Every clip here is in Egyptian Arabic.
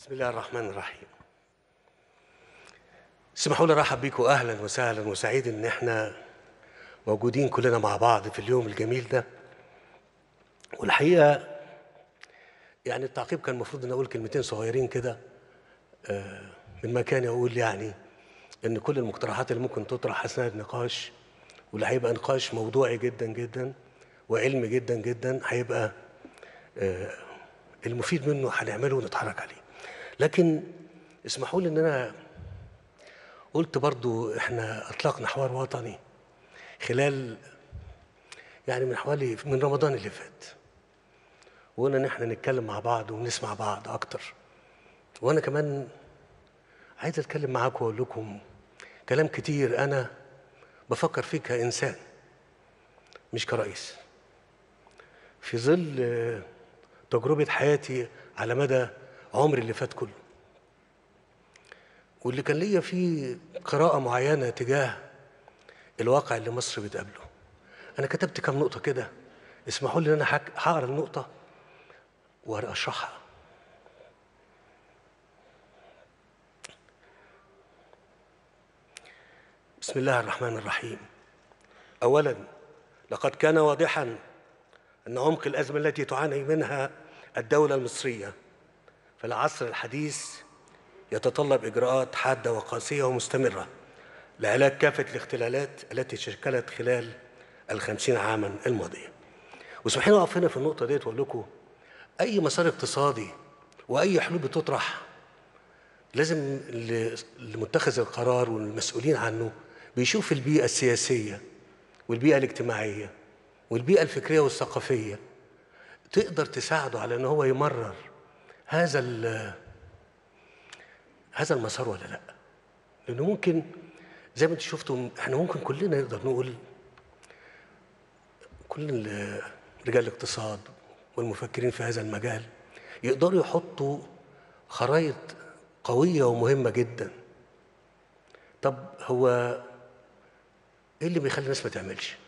بسم الله الرحمن الرحيم اسمحوا لي ارحب بيكم اهلا وسهلا وسعيد ان احنا موجودين كلنا مع بعض في اليوم الجميل ده والحقيقه يعني التعقيب كان المفروض ان اقول كلمتين صغيرين كده آه، من مكاني اقول يعني ان كل المقترحات اللي ممكن تطرح اثناء النقاش واللي هيبقى نقاش موضوعي جدا جدا وعلمي جدا جدا هيبقى آه، المفيد منه هنعمله ونتحرك عليه لكن اسمحوا لي ان انا قلت برضو احنا اطلقنا حوار وطني خلال يعني من حوالي من رمضان اللي فات وقلنا ان احنا نتكلم مع بعض ونسمع بعض اكتر وانا كمان عايز اتكلم معاكم واقول لكم كلام كتير انا بفكر فيه كانسان مش كرئيس في ظل آه، تجربه حياتي على مدى عمري اللي فات كله واللي كان ليا فيه قراءة معينة تجاه الواقع اللي مصر بتقابله أنا كتبت كام نقطة كده اسمحوا لي إن أنا هك- هقرا النقطة وأشرحها بسم الله الرحمن الرحيم أولا لقد كان واضحا أن عمق الأزمة التي تعاني منها الدولة المصرية في العصر الحديث يتطلب إجراءات حادة وقاسية ومستمرة لعلاج كافة الاختلالات التي شكلت خلال الخمسين عاما الماضية واسمحوا لي أقف هنا في النقطة ديت وأقول لكم أي مسار اقتصادي وأي حلول بتطرح لازم اللي اللي متخذ القرار والمسؤولين عنه بيشوف البيئة السياسية والبيئة الاجتماعية والبيئة الفكرية والثقافية تقدر تساعده على ان هو يمرر هذا ال- هذا المسار ولا لا لانه ممكن زي ما انتم شفتوا احنا ممكن كلنا نقدر نقول كل ال- رجال الاقتصاد والمفكرين في هذا المجال يقدروا يحطوا خرائط قوية ومهمة جدا طب هو ايه اللي بيخلي الناس ما تعملش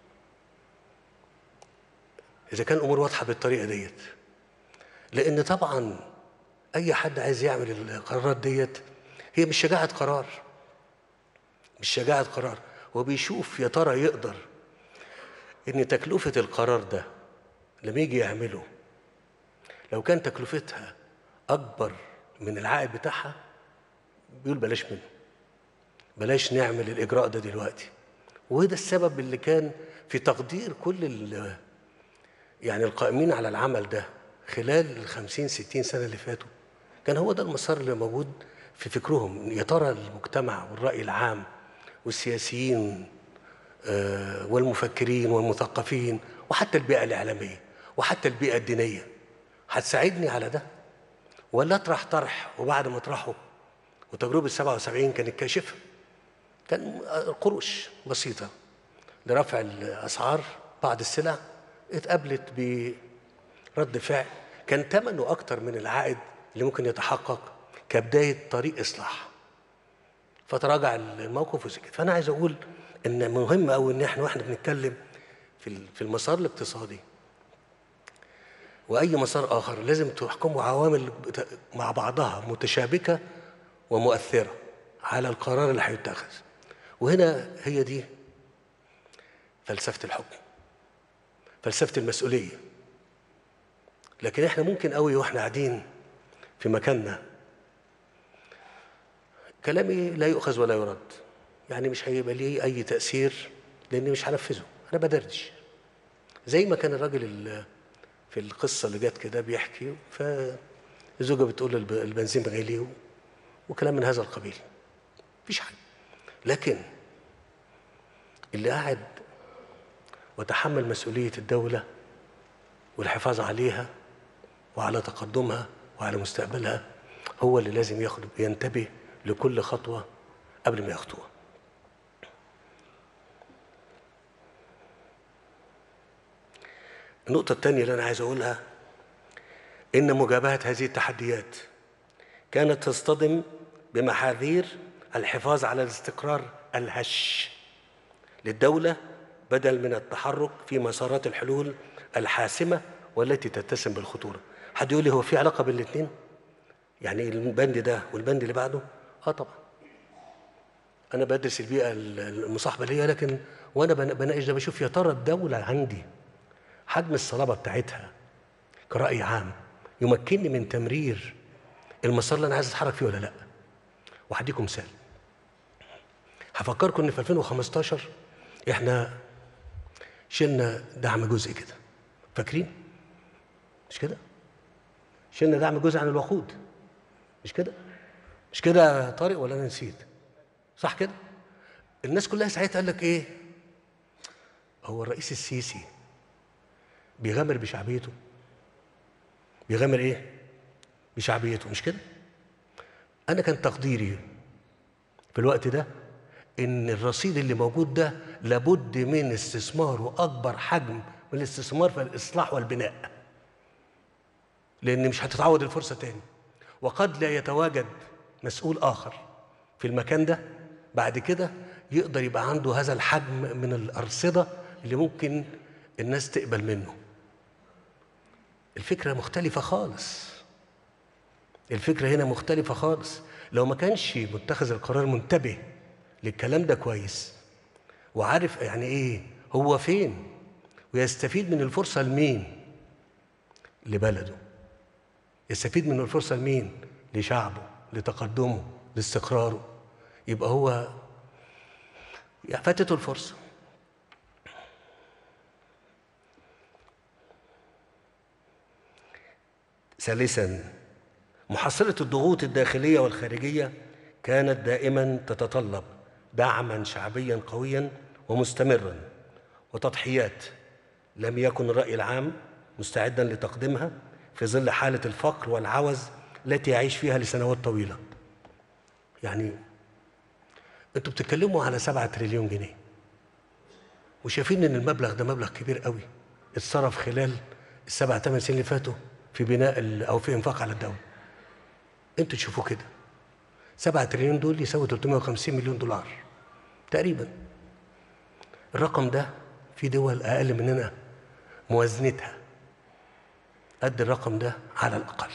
اذا كان الامور واضحه بالطريقه ديت لان طبعا اي حد عايز يعمل القرارات ديت هي مش شجاعه قرار مش شجاعه قرار هو بيشوف يا ترى يقدر ان تكلفه القرار ده لما يجي يعمله لو كان تكلفتها اكبر من العائد بتاعها بيقول بلاش منه بلاش نعمل الاجراء ده دلوقتي وده السبب اللي كان في تقدير كل ال- يعني القائمين على العمل ده خلال الخمسين ستين سنة اللي فاتوا كان هو ده المسار اللي موجود في فكرهم يا ترى المجتمع والرأي العام والسياسيين آه، والمفكرين والمثقفين وحتى البيئة الإعلامية وحتى البيئة الدينية هتساعدني على ده ولا اطرح طرح وبعد ما اطرحه وتجربة 77 كانت كاشفة كان قروش بسيطة لرفع الأسعار بعض السلع اتقابلت برد فعل كان ثمنه أكتر من العائد اللي ممكن يتحقق كبداية طريق إصلاح فتراجع الموقف وسكت فأنا عايز أقول إن مهم أوي إن إحنا وإحنا بنتكلم في ال- في المسار الاقتصادي وأي مسار آخر لازم تحكمه عوامل بت- مع بعضها متشابكة ومؤثرة على القرار اللي هيتخذ وهنا هي دي فلسفة الحكم فلسفة المسؤولية لكن احنا ممكن قوي واحنا قاعدين في مكاننا كلامي لا يؤخذ ولا يرد يعني مش هيبقى ليه اي تأثير لاني مش هنفذه انا بدردش زي ما كان الراجل ال- في القصة اللي جت كده بيحكي فالزوجة بتقول الب- البنزين غالي و- وكلام من هذا القبيل مفيش حاجة لكن اللي قاعد وتحمل مسؤولية الدولة والحفاظ عليها وعلى تقدمها وعلى مستقبلها هو اللي لازم ياخد ينتبه لكل خطوة قبل ما يخطوها النقطة الثانية اللي أنا عايز أقولها إن مجابهة هذه التحديات كانت تصطدم بمحاذير الحفاظ على الاستقرار الهش للدولة بدل من التحرك في مسارات الحلول الحاسمة والتي تتسم بالخطورة حد يقول لي هو في علاقة بين الاثنين يعني البند ده والبند اللي بعده اه طبعا انا بدرس البيئه المصاحبه ليا لكن وانا بناقش ده بشوف يا ترى الدوله عندي حجم الصلابه بتاعتها كراي عام يمكنني من تمرير المسار اللي انا عايز اتحرك فيه ولا لا وهديكم مثال هفكركم ان في 2015 احنا شلنا دعم جزء كده فاكرين مش كده شلنا دعم جزء عن الوقود مش كده مش كده يا طارق ولا انا نسيت صح كده الناس كلها ساعتها قال لك ايه هو الرئيس السيسي بيغامر بشعبيته بيغامر ايه بشعبيته مش كده انا كان تقديري في الوقت ده ان الرصيد اللي موجود ده لابد من استثماره اكبر حجم من الاستثمار في الاصلاح والبناء لان مش هتتعود الفرصه تاني وقد لا يتواجد مسؤول اخر في المكان ده بعد كده يقدر يبقى عنده هذا الحجم من الارصده اللي ممكن الناس تقبل منه الفكره مختلفه خالص الفكره هنا مختلفه خالص لو ما كانش متخذ القرار منتبه للكلام ده كويس وعارف يعني ايه هو فين ويستفيد من الفرصه لمين لبلده يستفيد من الفرصه لمين لشعبه لتقدمه لاستقراره يبقى هو فاتته الفرصه ثالثا محصله الضغوط الداخليه والخارجيه كانت دائما تتطلب دعما شعبيا قويا ومستمرا وتضحيات لم يكن الراي العام مستعدا لتقديمها في ظل حاله الفقر والعوز التي يعيش فيها لسنوات طويله يعني انتوا بتتكلموا على سبعة تريليون جنيه وشايفين ان المبلغ ده مبلغ كبير قوي اتصرف خلال السبع ثمان سنين اللي فاتوا في بناء او في انفاق على الدوله انتوا تشوفوا كده سبعة تريليون دول يساوي 350 مليون دولار تقريبا الرقم ده في دول اقل مننا موازنتها قد الرقم ده على الاقل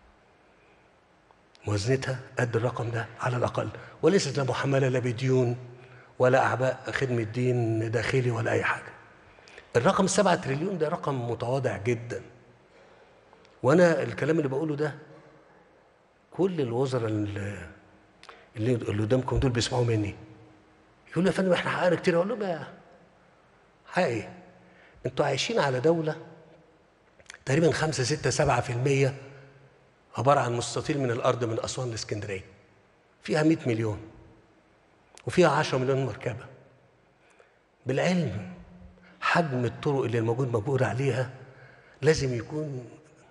موازنتها قد الرقم ده على الأقل وليست لا محملة لا بديون ولا أعباء خدمة دين داخلي ولا أي حاجة الرقم السبعة تريليون ده رقم متواضع جدا وأنا الكلام اللي بقوله ده كل الوزراء اللي اللي قدامكم دول بيسمعوا مني يقولوا يا فندم احنا حققنا كتير اقول لهم يا حقيقي انتوا عايشين على دوله تقريبا 5 6 7% عبارة عن مستطيل من الأرض من أسوان لإسكندرية فيها 100 مليون وفيها 10 مليون مركبة بالعلم حجم الطرق اللي الموجود مجبور عليها لازم يكون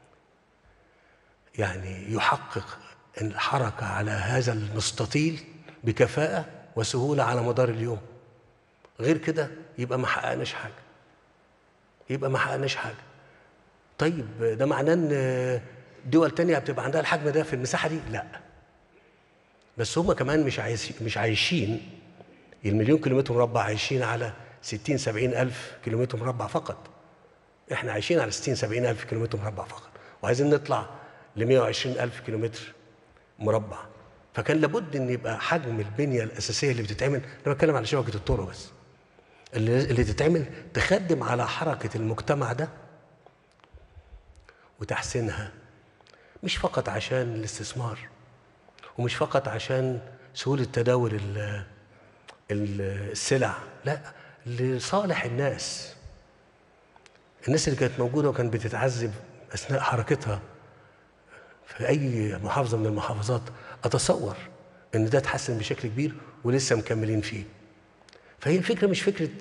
يعني يحقق الحركة على هذا المستطيل بكفاءة وسهولة على مدار اليوم غير كده يبقى ما حققناش حاجة يبقى ما حققناش حاجة طيب ده معناه ان دول تانية بتبقى عندها الحجم ده في المساحة دي لا بس هم كمان مش عايشين مش عايشين المليون كيلومتر مربع عايشين على 60 70 ألف كيلومتر مربع فقط احنا عايشين على 60 70 ألف كيلومتر مربع فقط وعايزين نطلع ل 120 ألف كيلومتر مربع فكان لابد ان يبقى حجم البنيه الاساسيه اللي بتتعمل انا بتكلم على شبكه الطرق بس اللي, اللي تتعمل تخدم على حركه المجتمع ده وتحسينها مش فقط عشان الاستثمار ومش فقط عشان سهولة تداول السلع لا لصالح الناس الناس اللي كانت موجودة وكانت بتتعذب أثناء حركتها في أي محافظة من المحافظات أتصور إن ده اتحسن بشكل كبير ولسه مكملين فيه فهي الفكرة مش فكرة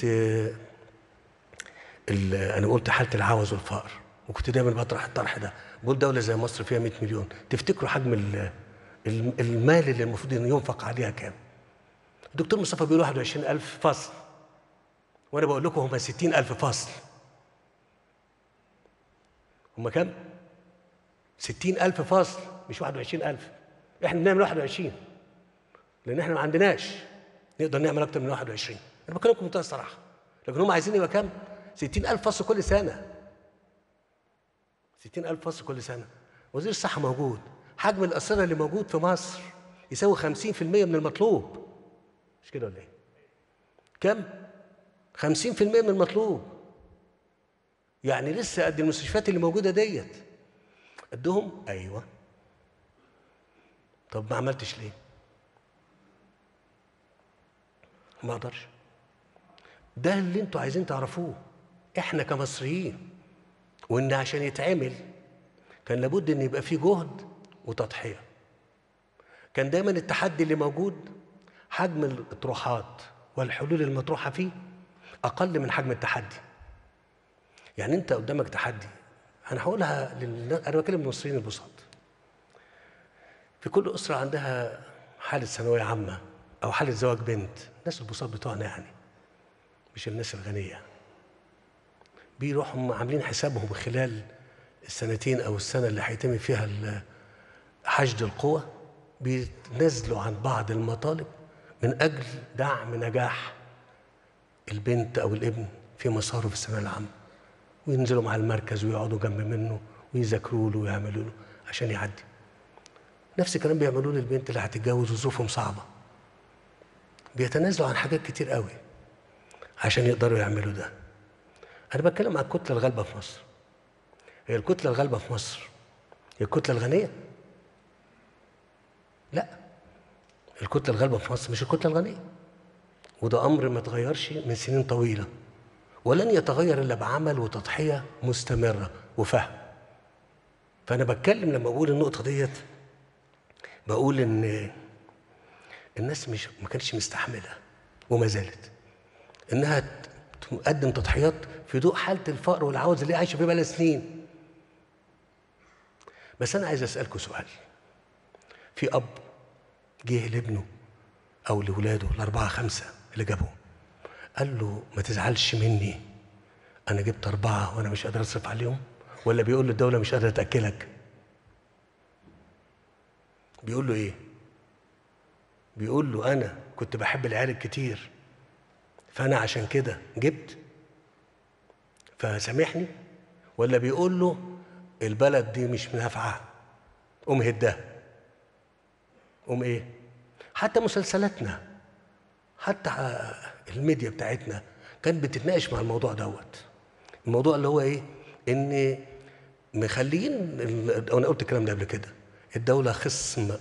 أنا قلت حالة العوز والفقر وكنت دايما بطرح الطرح ده بقول دولة زي مصر فيها 100 مليون تفتكروا حجم المال اللي المفروض انه ينفق عليها كام؟ الدكتور مصطفى بيقول 21000 فصل وانا بقول لكم هم 60000 فصل هم كام؟ 60000 فصل مش 21000 احنا بنعمل 21 لان احنا ما عندناش نقدر نعمل اكتر من 21 انا بكلمكم بمنتهى الصراحه لكن هم عايزين يبقى كام؟ 60000 فصل كل سنه ستين ألف فصل كل سنة وزير الصحة موجود حجم الأسرة اللي موجود في مصر يساوي 50% من المطلوب مش كده ولا ايه؟ كم؟ 50% من المطلوب يعني لسه قد المستشفيات اللي موجودة ديت قدهم؟ أيوه طب ما عملتش ليه؟ ما اقدرش ده اللي انتوا عايزين تعرفوه احنا كمصريين وان عشان يتعمل كان لابد ان يبقى فيه جهد وتضحيه كان دايما التحدي اللي موجود حجم الاطروحات والحلول المطروحه فيه اقل من حجم التحدي يعني انت قدامك تحدي انا هقولها لل... انا بكلم المصريين البساط في كل اسره عندها حاله ثانويه عامه او حاله زواج بنت الناس البساط بتوعنا يعني مش الناس الغنيه بيروحوا عاملين حسابهم خلال السنتين او السنه اللي هيتم فيها ال- حشد القوى بيتنازلوا عن بعض المطالب من اجل دعم نجاح البنت او الابن في مساره في الثانويه العامه وينزلوا مع المركز ويقعدوا جنب منه ويذاكروا له ويعملوا له عشان يعدي نفس الكلام بيعملوه للبنت اللي هتتجوز وظروفهم صعبه بيتنازلوا عن حاجات كتير قوي عشان يقدروا يعملوا ده انا بتكلم عن الكتله الغالبه في مصر هي الكتله الغالبه في مصر هي الكتله الغنيه لا الكتله الغالبه في مصر مش الكتله الغنيه وده امر ما اتغيرش من سنين طويله ولن يتغير الا بعمل وتضحيه مستمره وفهم فانا بتكلم لما بقول النقطه ديت بقول ان الناس مش ما كانتش مستحمله وما زالت انها ت- تقدم تضحيات في ضوء حاله الفقر والعوز اللي هي عايشه فيه بقالها سنين بس انا عايز اسالكم سؤال في اب جه لابنه او لاولاده الاربعه خمسه اللي جابهم قال له ما تزعلش مني انا جبت اربعه وانا مش قادر اصرف عليهم ولا بيقول له الدوله مش قادره تاكلك بيقول له ايه بيقول له انا كنت بحب العيال كتير فانا عشان كده جبت فسامحني ولا بيقول له البلد دي مش نافعه قوم هدها قوم ايه حتى مسلسلاتنا حتى الميديا بتاعتنا كانت بتتناقش مع الموضوع دوت الموضوع اللي هو ايه ان مخلين ال- انا قلت الكلام ده قبل كده الدوله خصم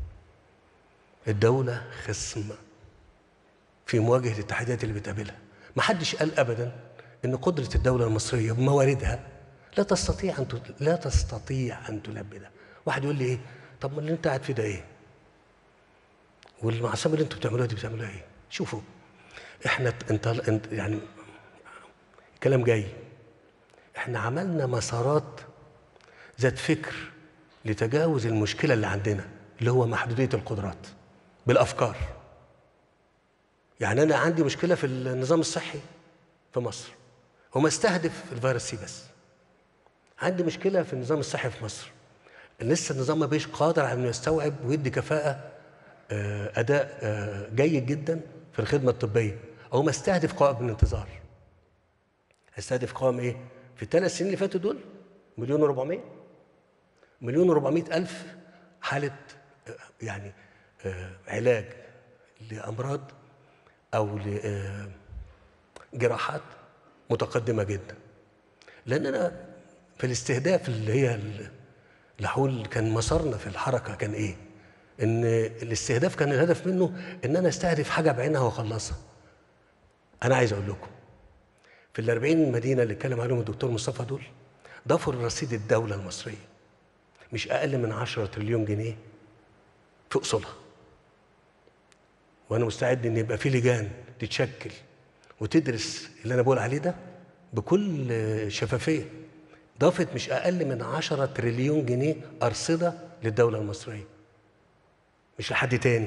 الدوله خصم في مواجهه التحديات اللي بتقابلها ما حدش قال ابدا ان قدره الدوله المصريه بمواردها لا تستطيع ان تل- لا تستطيع ان تلبي ده واحد يقول لي ايه طب ما اللي انت قاعد فيه ده ايه والمعصمه اللي انتوا بتعملوها دي بتعملوها ايه شوفوا احنا ت- انت انت يعني كلام جاي احنا عملنا مسارات ذات فكر لتجاوز المشكله اللي عندنا اللي هو محدوديه القدرات بالافكار يعني انا عندي مشكله في النظام الصحي في مصر وما استهدف الفيروس سي بس عندي مشكله في النظام الصحي في مصر لسه النظام ما بيش قادر على انه يستوعب ويدي كفاءه آه، اداء آه، جيد جدا في الخدمه الطبيه او ما استهدف قوائم الانتظار استهدف قوائم ايه في الثلاث سنين اللي فاتوا دول مليون و400 مليون و400 الف حاله آه، يعني آه، علاج لامراض او لجراحات متقدمه جدا لان انا في الاستهداف اللي هي ال- الحول كان مسارنا في الحركه كان ايه؟ ان الاستهداف كان الهدف منه ان انا استهدف حاجه بعينها واخلصها. انا عايز اقول لكم في ال 40 مدينه اللي اتكلم عليهم الدكتور مصطفى دول ضافوا لرصيد الدوله المصريه مش اقل من 10 تريليون جنيه في اصولها. وانا مستعد ان يبقى في لجان تتشكل وتدرس اللي انا بقول عليه ده بكل شفافيه ضافت مش اقل من 10 تريليون جنيه ارصده للدوله المصريه مش لحد تاني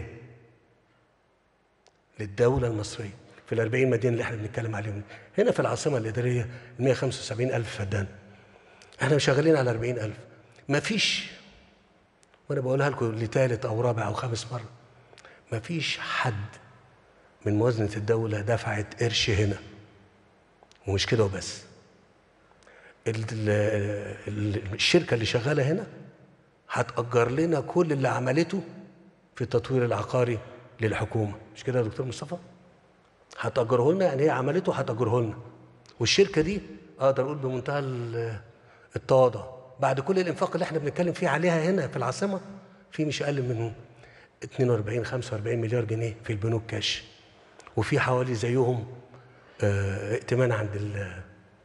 للدوله المصريه في ال 40 مدينه اللي احنا بنتكلم عليهم هنا في العاصمه الاداريه 175 الف فدان احنا شغالين على 40 الف ما فيش وانا بقولها لكم لثالث او رابع او خامس مره ما فيش حد من موازنه الدوله دفعت قرش هنا ومش كده وبس ال- ال- ال- الشركه اللي شغاله هنا هتأجر لنا كل اللي عملته في التطوير العقاري للحكومة مش كده يا دكتور مصطفى؟ هتأجره لنا يعني هي عملته هتأجره لنا والشركة دي أقدر أقول بمنتهى ال- التواضع بعد كل الإنفاق اللي احنا بنتكلم فيه عليها هنا في العاصمة في مش أقل من 42 45 مليار جنيه في البنوك كاش وفي حوالي زيهم آه، ائتمان عند ال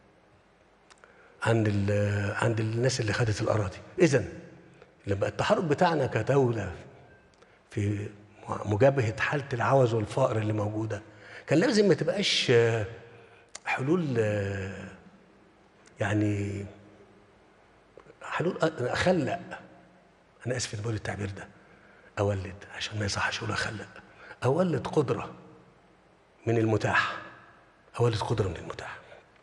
عند ال عند الناس اللي خدت الاراضي اذا لما التحرك بتاعنا كدوله في مجابهه حاله العوز والفقر اللي موجوده كان لازم ما تبقاش آه، حلول آه، يعني حلول أ- اخلق انا اسف إني بقول التعبير ده اولد عشان ما يصحش اقول اخلق اولد قدره من المتاح اولد قدره من المتاح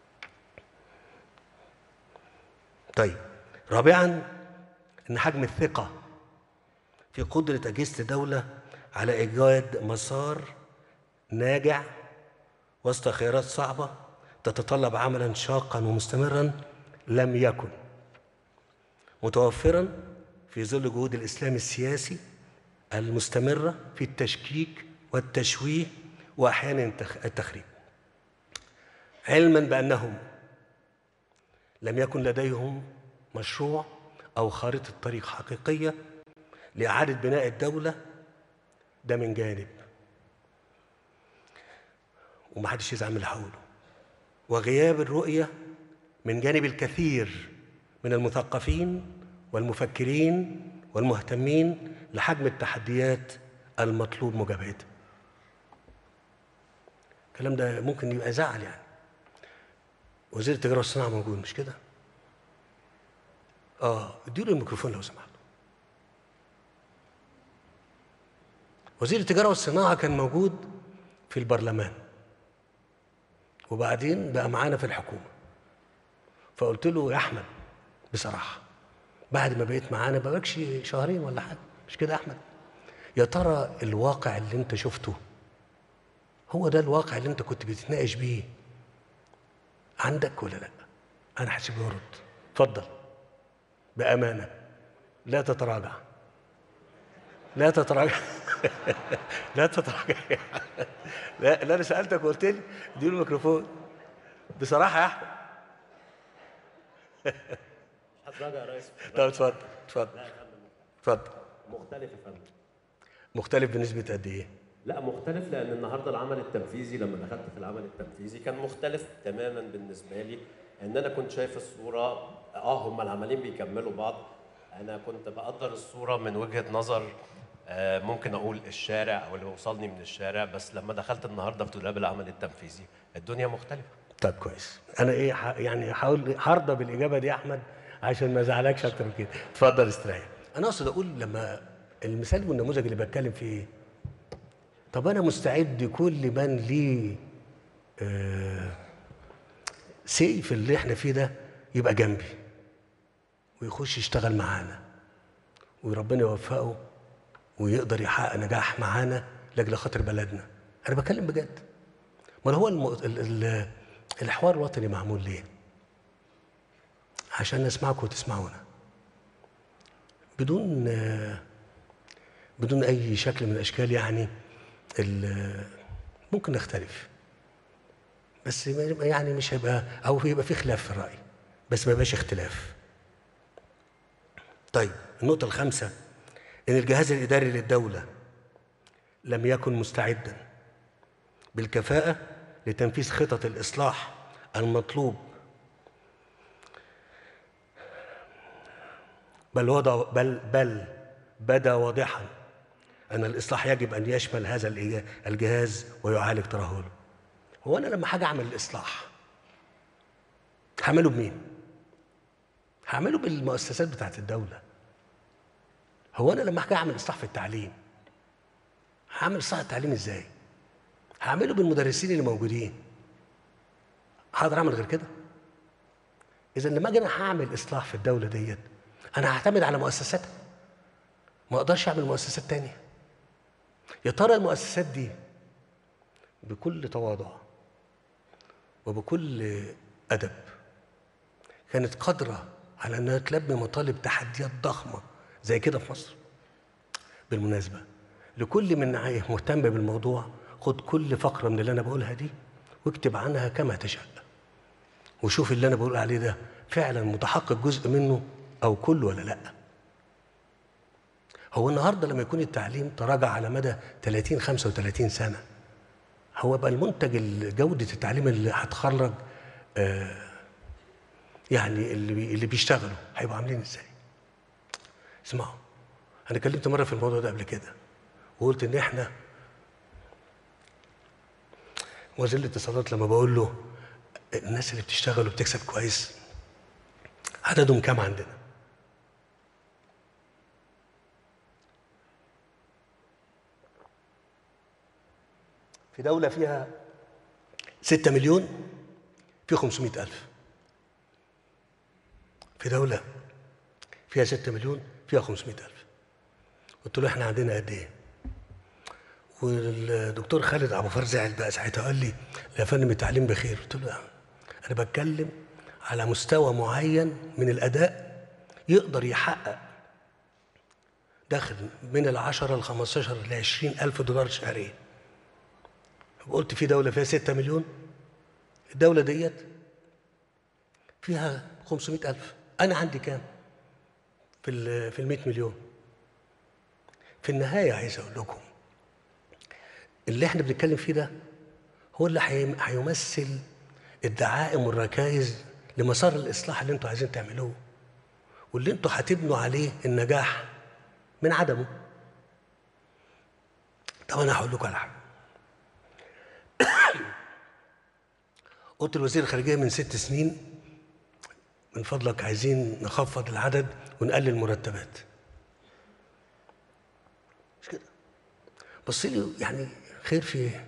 طيب رابعا ان حجم الثقه في قدره اجهزه الدوله على ايجاد مسار ناجع وسط خيارات صعبه تتطلب عملا شاقا ومستمرا لم يكن متوفرا في ظل جهود الاسلام السياسي المستمره في التشكيك والتشويه واحيانا التخ- التخريب علما بانهم لم يكن لديهم مشروع او خارطه طريق حقيقيه لاعاده بناء الدوله ده من جانب ومحدش يزعل من اللي هقوله وغياب الرؤيه من جانب الكثير من المثقفين والمفكرين والمهتمين لحجم التحديات المطلوب مجابهتها الكلام ده ممكن يبقى زعل يعني وزير التجاره والصناعه موجود مش كده اه اديله الميكروفون لو سمحت وزير التجاره والصناعه كان موجود في البرلمان وبعدين بقى معانا في الحكومه فقلت له يا احمد بصراحه بعد ما بقيت معانا بقالكش شهرين ولا حاجه مش كده يا احمد يا ترى الواقع اللي انت شفته هو ده الواقع اللي انت كنت بتتناقش بيه عندك ولا لا انا هسيبه يرد اتفضل بامانه لا تتراجع لا تتراجع لا تتراجع لا لا انا سالتك وقلت لي اديله الميكروفون بصراحه يا احمد هتراجع يا ريس طب اتفضل اتفضل اتفضل مختلف يا فندم مختلف بنسبه قد ايه لا مختلف لان النهارده العمل التنفيذي لما دخلت في العمل التنفيذي كان مختلف تماما بالنسبه لي ان انا كنت شايف الصوره اه هم العملين بيكملوا بعض انا كنت بقدر الصوره من وجهه نظر آه، ممكن اقول الشارع او اللي وصلني من الشارع بس لما دخلت النهارده في دولاب العمل التنفيذي الدنيا مختلفه طب كويس انا ايه ح- يعني هحاول هرضى بالاجابه دي يا احمد عشان ما ازعلكش اكتر من كده اتفضل استريح انا اقصد اقول لما المثال والنموذج اللي بتكلم فيه ايه طب انا مستعد كل من ليه آه سي في اللي احنا فيه ده يبقى جنبي ويخش يشتغل معانا وربنا يوفقه ويقدر يحقق نجاح معانا لاجل خاطر بلدنا انا بتكلم بجد ما هو الم... ال... ال... الحوار الوطني معمول ليه عشان نسمعكم وتسمعونا بدون آه، بدون اي شكل من الاشكال يعني ال- ممكن نختلف بس ما- يعني مش هيبقى او يبقى في خلاف في الراي بس ما يبقاش اختلاف طيب النقطه الخامسه ان الجهاز الاداري للدوله لم يكن مستعدا بالكفاءه لتنفيذ خطط الاصلاح المطلوب بل وضع بل بل بدا واضحا ان الاصلاح يجب ان يشمل هذا الإيجا- الجهاز ويعالج ترهله هو انا لما حاجه اعمل الاصلاح هعمله بمين هعمله بالمؤسسات بتاعت الدوله هو انا لما حاجه اعمل اصلاح في التعليم هعمل اصلاح التعليم ازاي هعمله بالمدرسين اللي موجودين هقدر اعمل غير كده اذا لما اجي انا هعمل اصلاح في الدوله ديت انا هعتمد على مؤسساتها ما اقدرش اعمل مؤسسات تانية يا ترى المؤسسات دي بكل تواضع وبكل ادب كانت قادره على انها تلبي مطالب تحديات ضخمه زي كده في مصر بالمناسبة لكل من عايه مهتم بالموضوع خد كل فقرة من اللي أنا بقولها دي واكتب عنها كما تشاء وشوف اللي أنا بقول عليه ده فعلا متحقق جزء منه أو كله ولا لأ هو النهاردة لما يكون التعليم تراجع على مدى 30 35 سنة هو بقى المنتج جودة التعليم اللي هتخرج آه يعني اللي بي اللي بيشتغلوا هيبقوا عاملين ازاي؟ اسمعوا انا اتكلمت مره في الموضوع ده قبل كده وقلت ان احنا وزير الاتصالات لما بقول له الناس اللي بتشتغل وبتكسب كويس عددهم كام عندنا؟ في دولة فيها ستة مليون في خمسمائة ألف في دولة فيها ستة مليون فيها خمسمائة ألف قلت له احنا عندنا قد ايه والدكتور خالد ابو فار زعل بقى ساعتها قال لي يا فندم التعليم بخير قلت له انا بتكلم على مستوى معين من الاداء يقدر يحقق دخل من العشرة ل 15 ل 20 ألف دولار شهريا قلت في دولة فيها 6 مليون الدولة ديت فيها 500 ألف أنا عندي كام في ال في ال 100 مليون في النهاية عايز أقول لكم اللي احنا بنتكلم فيه ده هو اللي هيمثل الدعائم والركائز لمسار الإصلاح اللي انتوا عايزين تعملوه واللي انتوا هتبنوا عليه النجاح من عدمه طب أنا هقول لكم على حاجة قلت الوزير الخارجية من ست سنين من فضلك عايزين نخفض العدد ونقلل المرتبات مش كده بص لي يعني خير في ايه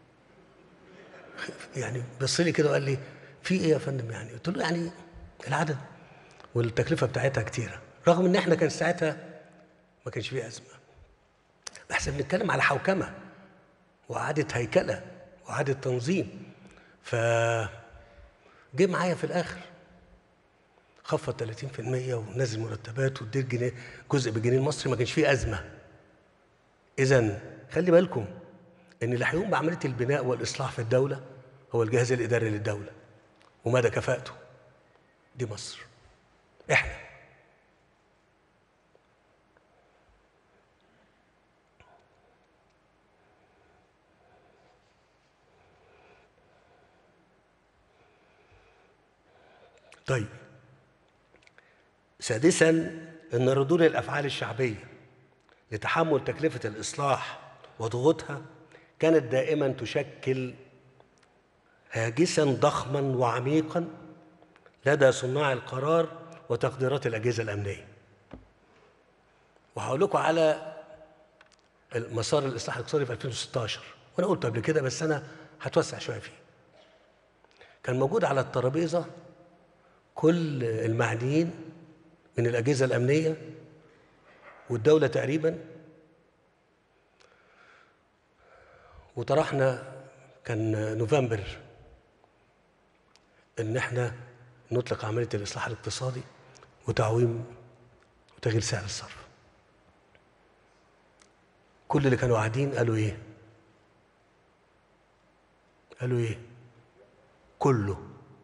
يعني بص لي كده وقال لي في ايه يا فندم يعني قلت له يعني العدد والتكلفه بتاعتها كتيره رغم ان احنا كان ساعتها ما كانش فيه ازمه بس بنتكلم على حوكمه واعاده هيكله واعاده تنظيم ف جه معايا في الاخر خفض 30% ونزل مرتبات واديت جنيه جزء بالجنيه المصري ما كانش فيه ازمه اذا خلي بالكم ان اللي هيقوم بعمليه البناء والاصلاح في الدوله هو الجهاز الاداري للدوله ومدى كفاءته دي مصر احنا طيب سادسا ان ردود الافعال الشعبيه لتحمل تكلفه الاصلاح وضغوطها كانت دائما تشكل هاجسا ضخما وعميقا لدى صناع القرار وتقديرات الاجهزه الامنيه وهقول لكم على مسار الاصلاح الاقتصادي في 2016 وانا قلت قبل كده بس انا هتوسع شويه فيه كان موجود على الترابيزه كل المعنيين من الأجهزة الأمنية والدولة تقريبا وطرحنا كان نوفمبر إن إحنا نطلق عملية الإصلاح الاقتصادي وتعويم وتغيير سعر الصرف كل اللي كانوا قاعدين قالوا إيه؟ قالوا إيه؟ كله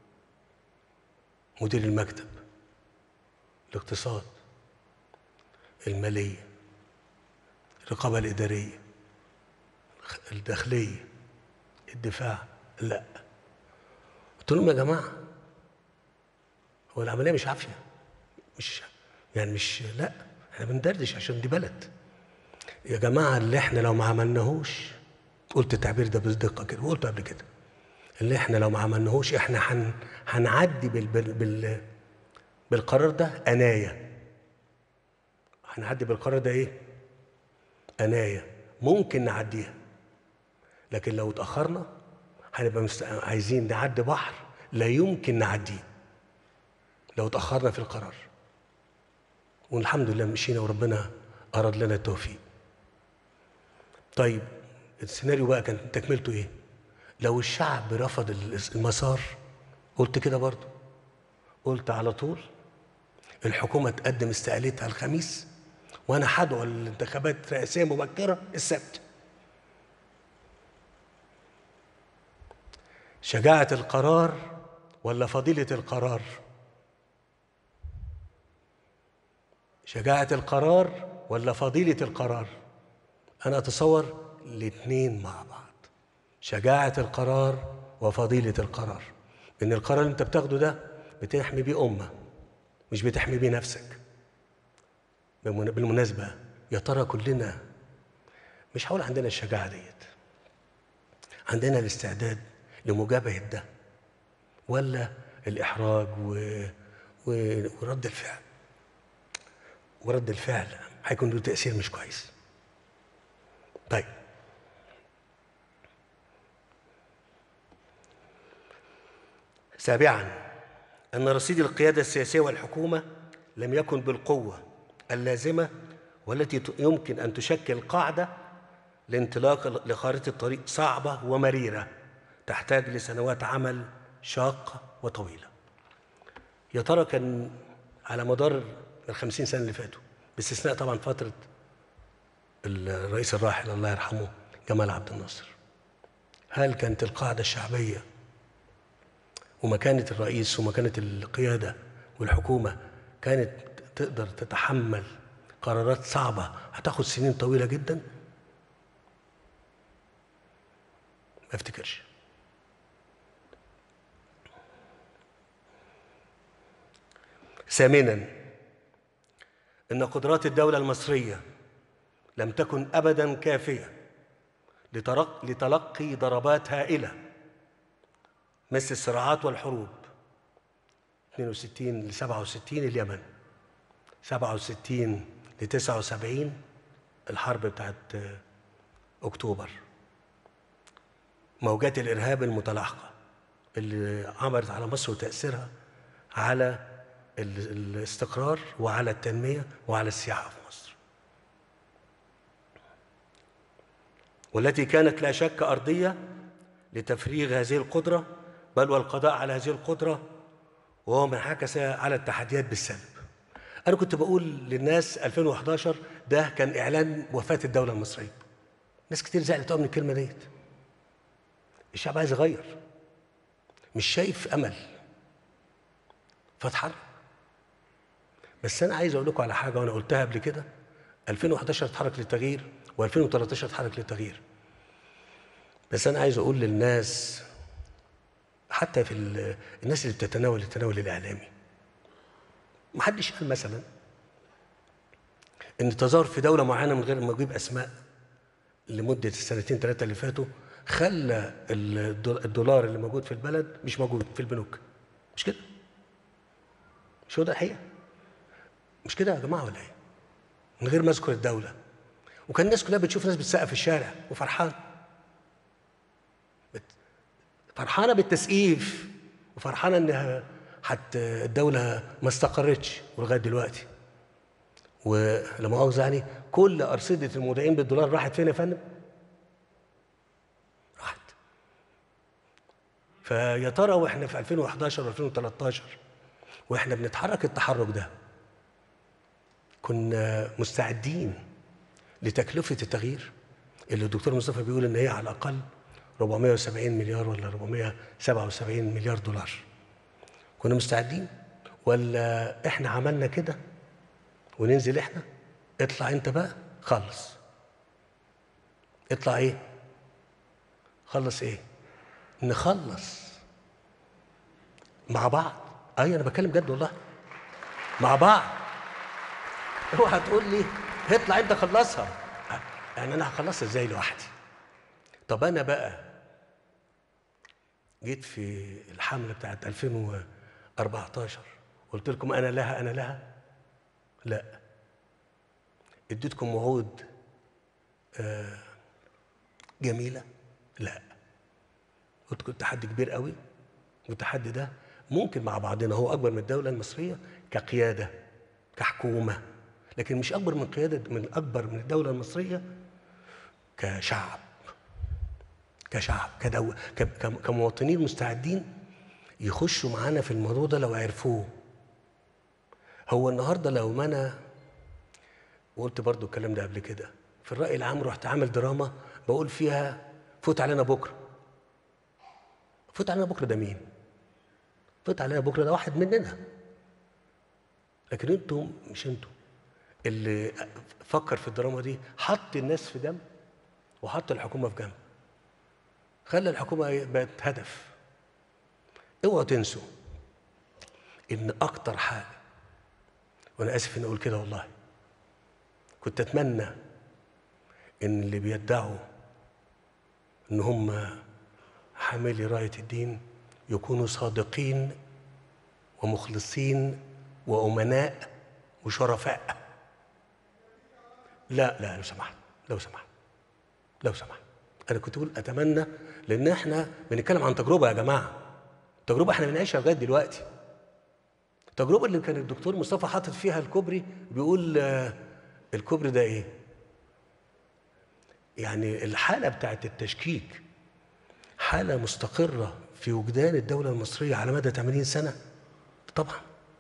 مدير المكتب الاقتصاد المالية الرقابة الإدارية الداخلية الدفاع لا قلت لهم يا جماعة هو العملية مش عافية مش يعني مش لا احنا بندردش عشان دي بلد يا جماعة اللي احنا لو ما عملناهوش قلت التعبير ده بدقة كده وقلته قبل كده اللي احنا لو ما عملناهوش احنا هن هنعدي بال بال بال بالقرار ده أناية هنعدي بالقرار ده ايه؟ أناية ممكن نعديها لكن لو اتأخرنا هنبقى مست... عايزين نعدي بحر لا يمكن نعديه لو اتأخرنا في القرار والحمد لله مشينا وربنا أراد لنا التوفيق طيب السيناريو بقى كان تكملته ايه؟ لو الشعب رفض المسار قلت كده برضو قلت على طول الحكومة تقدم استقالتها الخميس وانا هدعو الانتخابات رئاسيه مبكره السبت شجاعه القرار ولا فضيله القرار شجاعه القرار ولا فضيله القرار انا اتصور الاثنين مع بعض شجاعه القرار وفضيله القرار ان القرار اللي انت بتاخده ده بتحمي بيه امه مش بتحمي بيه نفسك بالمن- بالمناسبة يا ترى كلنا مش هقول عندنا الشجاعة ديت عندنا الاستعداد لمجابهة ده ولا الإحراج و... و... ورد الفعل ورد الفعل هيكون له تأثير مش كويس طيب سابعا أن رصيد القيادة السياسية والحكومة لم يكن بالقوة اللازمة والتي ت- يمكن أن تشكل قاعدة لانطلاق لخارطة طريق صعبة ومريرة تحتاج لسنوات عمل شاقة وطويلة يا ترى كان على مدار الخمسين سنة اللي فاتوا باستثناء طبعا فترة الرئيس الراحل الله يرحمه جمال عبد الناصر هل كانت القاعدة الشعبية ومكانة الرئيس ومكانة القيادة والحكومة كانت تقدر تتحمل قرارات صعبة هتاخد سنين طويلة جدا ما افتكرش ثامنا ان قدرات الدولة المصرية لم تكن ابدا كافية لترق- لتلقي ضربات هائلة مثل الصراعات والحروب 62 ل 67 اليمن 67 ل 79 الحرب بتاعت آه، اكتوبر موجات الارهاب المتلاحقه اللي عملت على مصر وتاثيرها على ال- الاستقرار وعلى التنميه وعلى السياحه في مصر والتي كانت لا شك ارضيه لتفريغ هذه القدره بل والقضاء على هذه القدره وهو ما انعكس على التحديات بالسلب انا كنت بقول للناس 2011 ده كان اعلان وفاه الدوله المصريه ناس كتير زعلت قوي من الكلمه ديت الشعب عايز يغير مش شايف امل فاتحرك بس انا عايز اقول لكم على حاجه وانا قلتها قبل كده 2011 اتحرك للتغيير و2013 اتحرك للتغيير بس انا عايز اقول للناس حتى في ال- الناس اللي بتتناول التناول الاعلامي ما حدش قال مثلا ان التظاهر في دوله معينه من غير ما اجيب اسماء لمده السنتين ثلاثه اللي فاتوا خلى الدول- الدولار اللي موجود في البلد مش موجود في البنوك مش كده مش هو ده الحقيقه مش كده يا جماعه ولا ايه من غير ما اذكر الدوله وكان الناس كلها بتشوف ناس بتسقف في الشارع وفرحان بت- فرحانه بالتسقيف وفرحانه انها حتى الدوله ما استقرتش ولغايه دلوقتي ولا مؤاخذه يعني كل ارصده المودعين بالدولار راحت فين يا فندم؟ راحت فيا ترى واحنا في 2011 و2013 واحنا بنتحرك التحرك ده كنا مستعدين لتكلفه التغيير اللي الدكتور مصطفى بيقول ان هي على الاقل 470 مليار ولا 477 مليار دولار كنا مستعدين ولا احنا عملنا كده وننزل احنا اطلع انت بقى خلص اطلع ايه خلص ايه نخلص مع بعض اي انا بتكلم جد والله مع بعض اوعى تقول لي اطلع انت خلصها يعني انا هخلصها ازاي لوحدي طب انا بقى جيت في الحمله بتاعت 2014 قلت لكم انا لها انا لها لا اديتكم وعود آه، جميله لا قلت كنت تحدي كبير قوي والتحدي ده ممكن مع بعضنا هو اكبر من الدوله المصريه كقياده كحكومه لكن مش اكبر من قياده من اكبر من الدوله المصريه كشعب كشعب كدولة ك- ك- كمواطنين مستعدين يخشوا معانا في الموضوع ده لو عرفوه هو النهارده لو ما انا وقلت برضو الكلام ده قبل كده في الرأي العام رحت عامل دراما بقول فيها فوت علينا بكرة فوت علينا بكرة ده مين؟ فوت علينا بكرة ده واحد مننا لكن انتم مش انتم اللي فكر في الدراما دي حط الناس في جنب وحط الحكومة في جنب خلى الحكومة بقت هدف اوعوا تنسوا ان اكتر حاجة وانا اسف اني اقول كده والله كنت اتمنى ان اللي بيدعوا ان هم حاملي رايه الدين يكونوا صادقين ومخلصين وامناء وشرفاء لا لا لو سمحت لو سمحت لو سمحت انا كنت بقول اتمنى لان احنا بنتكلم عن تجربه يا جماعه تجربه احنا بنعيشها لغايه دلوقتي التجربه اللي كان الدكتور مصطفى حاطط فيها الكوبري بيقول آه، الكوبري ده ايه يعني الحاله بتاعت التشكيك حاله مستقره في وجدان الدوله المصريه على مدى 80 سنه طبعا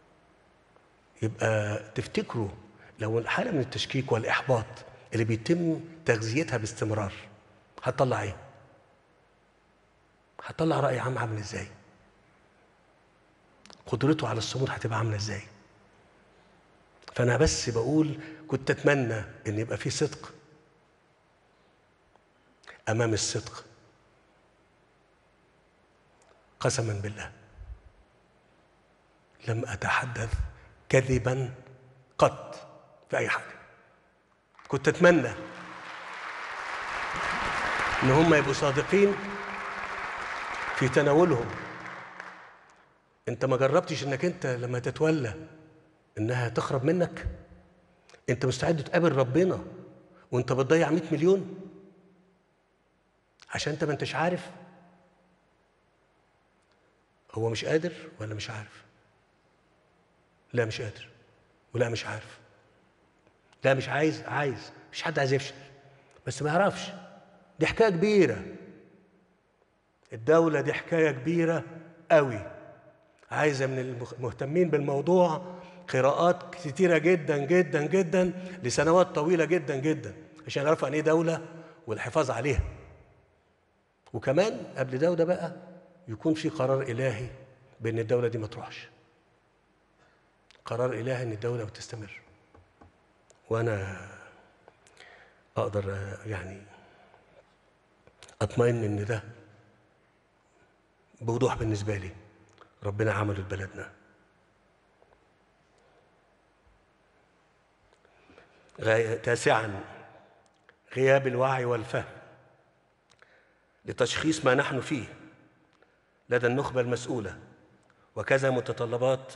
يبقى تفتكروا لو الحاله من التشكيك والاحباط اللي بيتم تغذيتها باستمرار هتطلع ايه هتطلع راي عام عامل ازاي قدرته على الصمود هتبقى عامله ازاي فانا بس بقول كنت اتمنى ان يبقى في صدق امام الصدق قسما بالله لم اتحدث كذبا قط في اي حاجه كنت اتمنى ان هم يبقوا صادقين في تناولهم انت ما جربتش انك انت لما تتولى انها تخرب منك انت مستعد تقابل ربنا وانت بتضيع 100 مليون عشان انت ما انتش عارف هو مش قادر ولا مش عارف لا مش قادر ولا مش عارف لا مش عايز عايز مش حد عايز يفشل بس ما يعرفش دي حكايه كبيره الدوله دي حكايه كبيره قوي عايزه من المهتمين بالموضوع قراءات كتيره جدا جدا جدا لسنوات طويله جدا جدا عشان يعرفوا عن ايه دوله والحفاظ عليها وكمان قبل ده وده بقى يكون في قرار الهي بان الدوله دي ما تروحش قرار الهي ان الدوله بتستمر وانا اقدر آه، يعني اطمئن ان ده بوضوح بالنسبه لي ربنا عمله لبلدنا غاية تاسعا غياب الوعي والفهم لتشخيص ما نحن فيه لدى النخبة المسؤولة وكذا متطلبات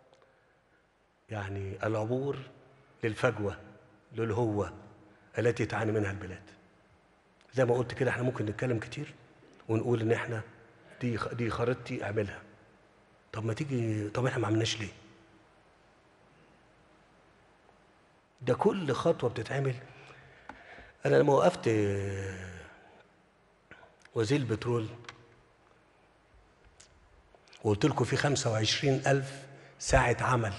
يعني العبور للفجوة للهوة التي تعاني منها البلاد زي ما قلت كده احنا ممكن نتكلم كتير ونقول ان احنا دي دي خريطتي اعملها طب ما تيجي طب احنا ما عملناش ليه ده كل خطوة بتتعمل أنا لما وقفت وزير البترول وقلت لكم في 25 ألف ساعة عمل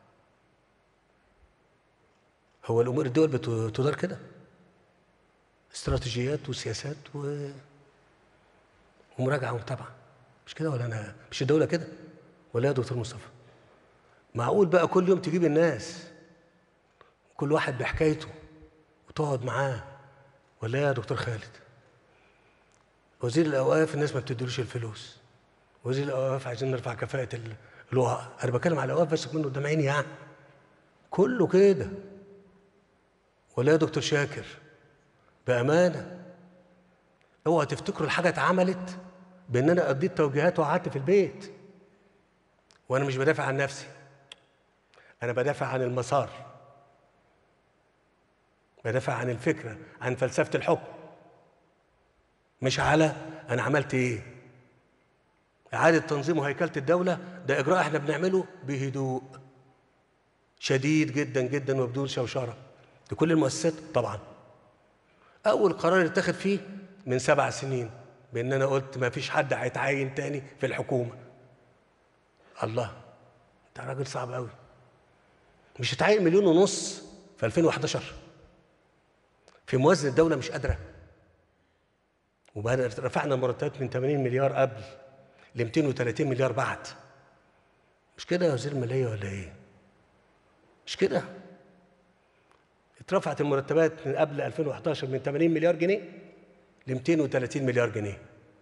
هو الأمور الدول بتدار كده استراتيجيات وسياسات و... ومراجعة ومتابعة مش كده ولا أنا مش الدولة كده ولا يا دكتور مصطفى معقول بقى كل يوم تجيب الناس كل واحد بحكايته وتقعد معاه ولا إيه يا دكتور خالد وزير الاوقاف الناس ما بتديلوش الفلوس وزير الاوقاف عايزين نرفع كفاءه ال- الوقاء انا بتكلم على الاوقاف بس منه قدام عيني يعني كله كده ولا يا دكتور شاكر بامانه اوعى تفتكروا الحاجه اتعملت بان انا اديت توجيهات وقعدت في البيت وانا مش بدافع عن نفسي انا بدافع عن المسار بدافع عن الفكره عن فلسفه الحكم مش على انا عملت ايه اعاده تنظيم وهيكله الدوله ده اجراء احنا بنعمله بهدوء شديد جدا جدا وبدون شوشره لكل المؤسسات طبعا اول قرار اتخذ فيه من سبع سنين بان انا قلت ما فيش حد هيتعين تاني في الحكومه الله انت راجل صعب قوي مش هتعين مليون ونص في في 2011 في موازنه الدوله مش قادره وبعد رفعنا المرتبات من 80 مليار قبل ل 230 مليار بعد مش كده يا وزير الماليه ولا ايه؟ مش كده؟ اترفعت المرتبات من قبل 2011 من 80 مليار جنيه ل 230 مليار جنيه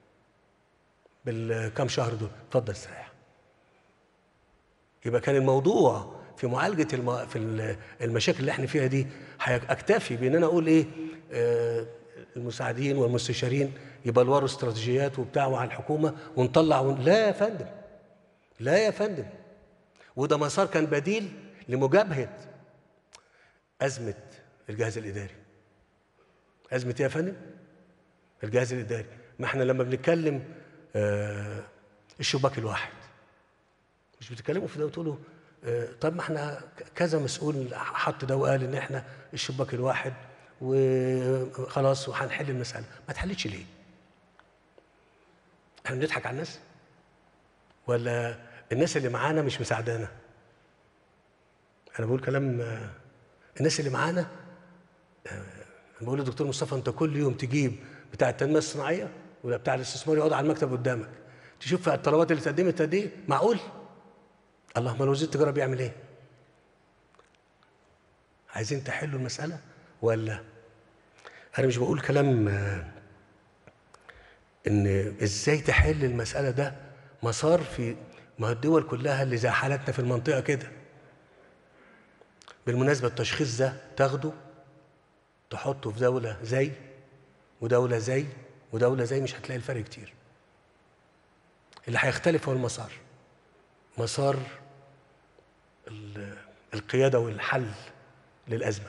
بالكام شهر دول اتفضل استريح يبقى كان الموضوع في معالجه الم... في ال- المشاكل اللي احنا فيها دي هي- اكتفي بان انا اقول ايه آه المساعدين والمستشارين يبلوروا استراتيجيات وبتاع مع الحكومه ونطلع ون... لا يا فندم لا يا فندم وده مسار كان بديل لمجابهه ازمه الجهاز الاداري ازمه ايه يا فندم الجهاز الاداري ما احنا لما بنتكلم آه الشباك الواحد مش بتتكلموا في ده وتقولوا آه طب ما احنا ك- كذا مسؤول حط ده وقال ان احنا الشباك الواحد وخلاص وهنحل المساله ما تحلتش ليه احنا بنضحك على الناس ولا الناس اللي معانا مش مساعدانا انا بقول كلام آه، الناس اللي معانا آه، بقول للدكتور مصطفى انت كل يوم تجيب بتاع التنميه الصناعيه ولا بتاع الاستثمار يقعد على المكتب قدامك تشوف الطلبات اللي اتقدمت قد ايه معقول اللهم وزير التجاره بيعمل ايه عايزين تحلوا المساله ولا انا مش بقول كلام آه، ان ازاي تحل المساله ده مسار في ما هو الدول كلها اللي زي حالتنا في المنطقه كده بالمناسبه التشخيص ده تاخده تحطه في دوله زي ودوله زي ودوله زي مش هتلاقي الفرق كتير اللي هيختلف هو المسار مسار ال- القياده والحل للازمه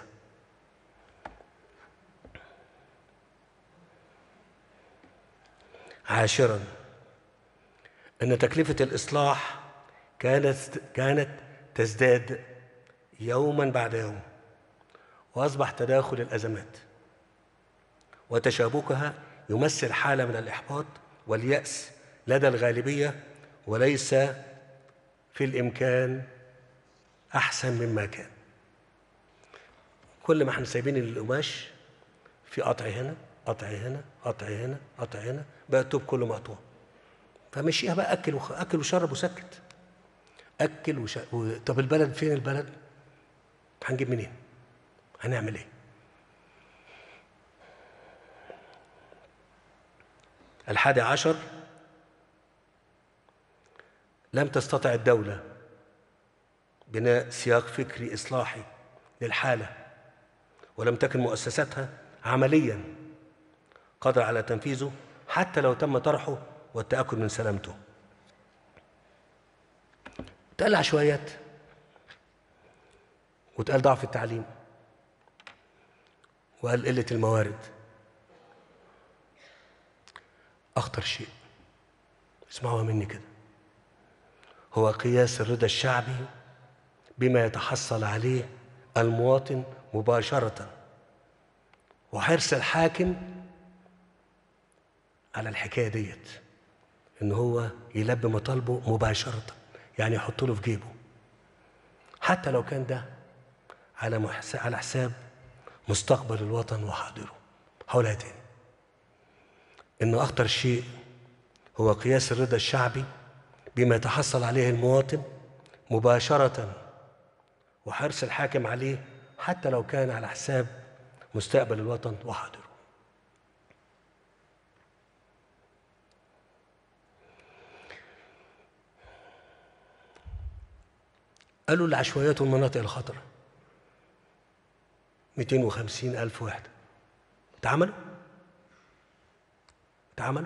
عاشرا ان تكلفه الاصلاح كانت كانت تزداد يوما بعد يوم واصبح تداخل الازمات وتشابكها يمثل حاله من الاحباط والياس لدى الغالبيه وليس في الامكان احسن مما كان كل ما احنا سايبين القماش في قطع هنا قطع هنا قطع هنا قطع هنا بقى التوب كله مقطوع فمشيها بقى اكل وخ... اكل وشرب وسكت اكل وش... و... طب البلد فين البلد هنجيب منين هنعمل ايه الحادي عشر لم تستطع الدولة بناء سياق فكري إصلاحي للحالة ولم تكن مؤسساتها عمليا قادرة على تنفيذه حتى لو تم طرحه والتأكد من سلامته تقال عشوائيات وتقال ضعف التعليم وقال قلة الموارد أخطر شيء اسمعوها مني كده هو قياس الرضا الشعبي بما يتحصل عليه المواطن مباشرة وحرص الحاكم على الحكاية ديت إن هو يلبي مطالبه مباشرة يعني يحط له في جيبه حتى لو كان ده على محس... على حساب مستقبل الوطن وحاضره هقولها تاني إن أخطر شيء هو قياس الرضا الشعبي بما يتحصل عليه المواطن مباشرة وحرص الحاكم عليه حتى لو كان على حساب مستقبل الوطن وحاضره قالوا العشوائيات والمناطق الخطرة 250 ألف وحدة اتعملوا اتعملوا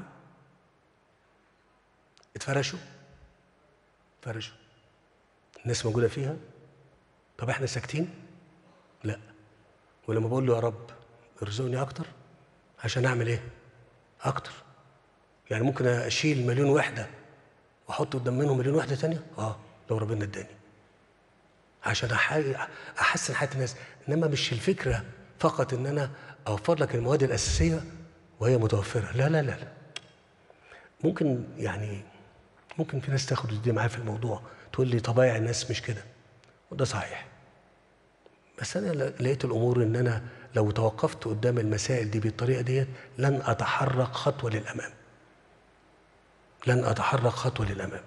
اتفرشوا فرشوا الناس موجودة فيها طب احنا ساكتين لا ولما بقول له يا رب ارزقني اكتر عشان اعمل ايه اكتر يعني ممكن اشيل مليون وحده واحط قدام منهم مليون وحده تانية اه لو ربنا اداني عشان أح- احسن حياه الناس انما مش الفكره فقط ان انا اوفر لك المواد الاساسيه وهي متوفره لا لا لا, لا. ممكن يعني ممكن في ناس تاخد دي معايا في الموضوع تقول لي طبايع الناس مش كده وده صحيح بس انا ل- لقيت الامور ان انا لو توقفت قدام المسائل دي بالطريقه ديت لن اتحرك خطوه للامام لن اتحرك خطوه للامام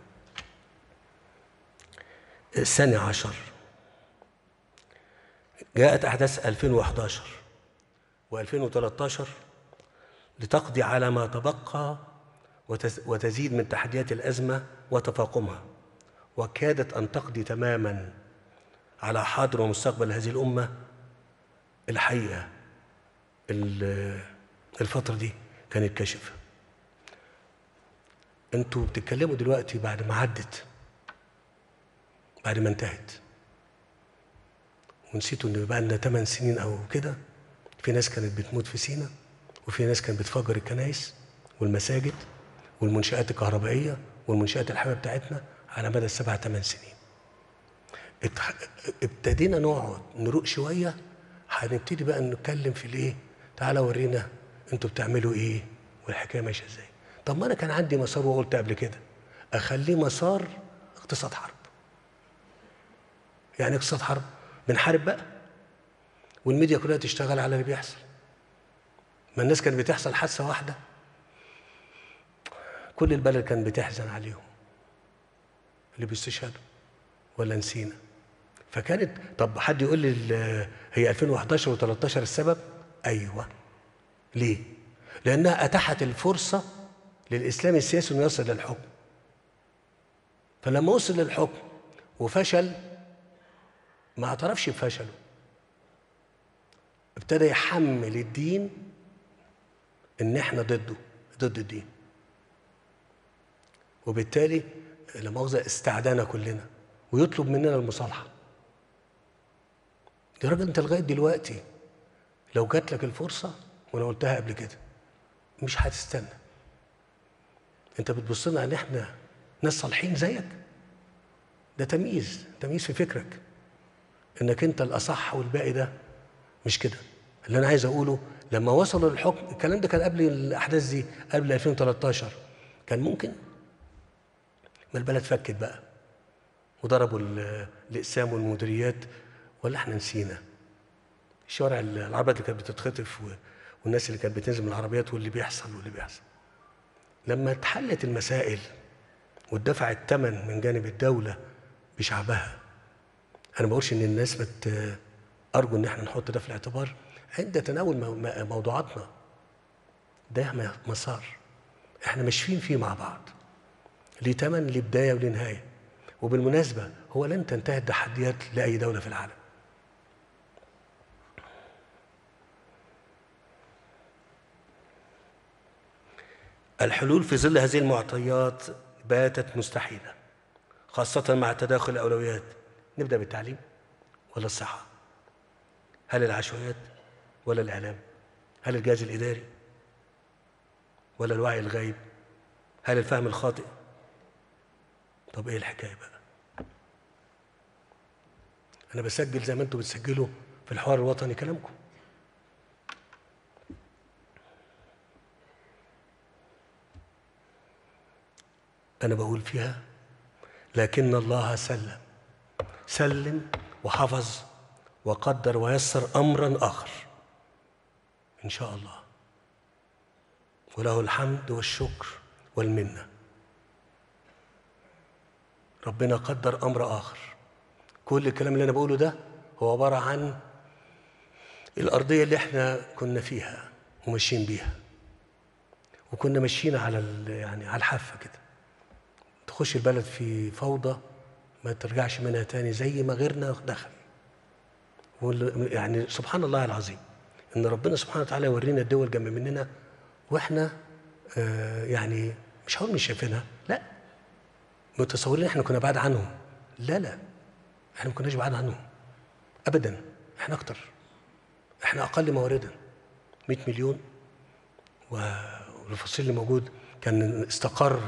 الثاني عشر جاءت احداث 2011 و2013 لتقضي على ما تبقى وتز- وتزيد من تحديات الازمه وتفاقمها وكادت ان تقضي تماما على حاضر ومستقبل هذه الامه الحقيقه ال- الفتره دي كانت كاشفه انتوا بتتكلموا دلوقتي بعد ما عدت بعد ما انتهت ونسيتوا ان بقى لنا 8 سنين او كده في ناس كانت بتموت في سينا وفي ناس كانت بتفجر الكنائس والمساجد والمنشآت الكهربائية والمنشآت الحيوية بتاعتنا على مدى السبع ثمان سنين اتح- ابتدينا نقعد نروق شوية هنبتدي بقى نتكلم في الايه تعالى ورينا انتوا بتعملوا ايه والحكاية ماشية ازاي طب ما انا كان عندي مسار وقلت قبل كده اخليه مسار اقتصاد حرب يعني اقتصاد حرب بنحارب بقى والميديا كلها تشتغل على اللي بيحصل ما الناس كانت بتحصل حادثة واحدة كل البلد كانت بتحزن عليهم اللي بيستشهدوا ولا نسينا فكانت طب حد يقول لي ال- هي 2011 و13 السبب ايوه ليه لانها اتاحت الفرصه للاسلام السياسي انه يصل للحكم فلما وصل للحكم وفشل ما اعترفش بفشله ابتدى يحمل الدين ان احنا ضده ضد الدين وبالتالي لا مؤاخذه استعدانا كلنا ويطلب مننا المصالحه يا راجل انت لغايه دلوقتي لو جات لك الفرصه وانا قلتها قبل كده مش هتستنى انت بتبص لنا ان احنا ناس صالحين زيك ده تمييز تمييز في فكرك انك انت الاصح والباقي ده مش كده اللي انا عايز اقوله لما وصلوا للحكم الكلام ده كان قبل الاحداث دي قبل 2013 كان ممكن ما البلد فكت بقى وضربوا ال- الاقسام والمديريات ولا احنا نسينا الشوارع ال- العربيات اللي كانت بتتخطف و- والناس اللي كانت بتنزل من العربيات واللي بيحصل واللي بيحصل لما اتحلت المسائل واتدفع الثمن من جانب الدولة بشعبها أنا ما بقولش إن الناس بت أرجو إن احنا نحط ده في الاعتبار عند تناول مو- م- موضوعاتنا ده م- مسار احنا ماشيين فيه مع بعض ليه تمن ليه بداية وليه نهاية وبالمناسبة هو لن تنتهي التحديات لأي دولة في العالم الحلول في ظل هذه المعطيات باتت مستحيلة خاصة مع تداخل الأولويات نبدأ بالتعليم ولا الصحة هل العشوائيات ولا الإعلام هل الجهاز الإداري ولا الوعي الغايب هل الفهم الخاطئ طب ايه الحكايه بقى انا بسجل زي ما انتم بتسجلوا في الحوار الوطني كلامكم انا بقول فيها لكن الله سلم سلم وحفظ وقدر ويسر امرا اخر ان شاء الله وله الحمد والشكر والمنه ربنا قدر امر اخر كل الكلام اللي انا بقوله ده هو عباره عن الارضيه اللي احنا كنا فيها وماشيين بيها وكنا ماشيين على ال- يعني على الحافه كده تخش البلد في فوضى ما ترجعش منها تاني زي ما غيرنا دخل وال- يعني سبحان الله العظيم ان ربنا سبحانه وتعالى يورينا الدول جنب مننا واحنا آه يعني مش هقول مش شايفينها لا متصورين احنا كنا بعاد عنهم لا لا احنا ما كناش بعاد عنهم ابدا احنا اكتر احنا اقل مواردا 100 مليون و- والفصيل اللي موجود كان استقر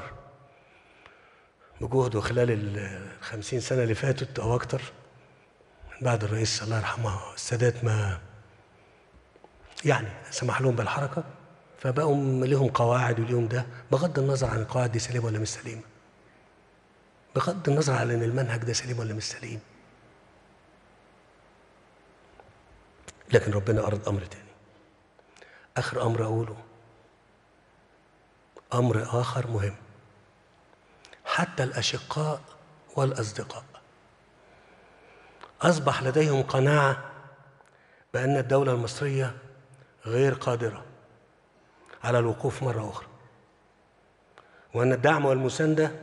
بجهده خلال ال 50 سنه اللي فاتت او اكتر من بعد الرئيس الله يرحمه السادات ما يعني سمح لهم بالحركه فبقوا لهم قواعد وليهم ده بغض النظر عن القواعد دي سليمه ولا مش سليمه بغض النظر على ان المنهج ده سليم ولا مش سليم لكن ربنا أراد أمر تاني آخر أمر أقوله أمر آخر مهم حتى الأشقاء والأصدقاء أصبح لديهم قناعة بأن الدولة المصرية غير قادرة على الوقوف مرة أخرى وأن الدعم والمساندة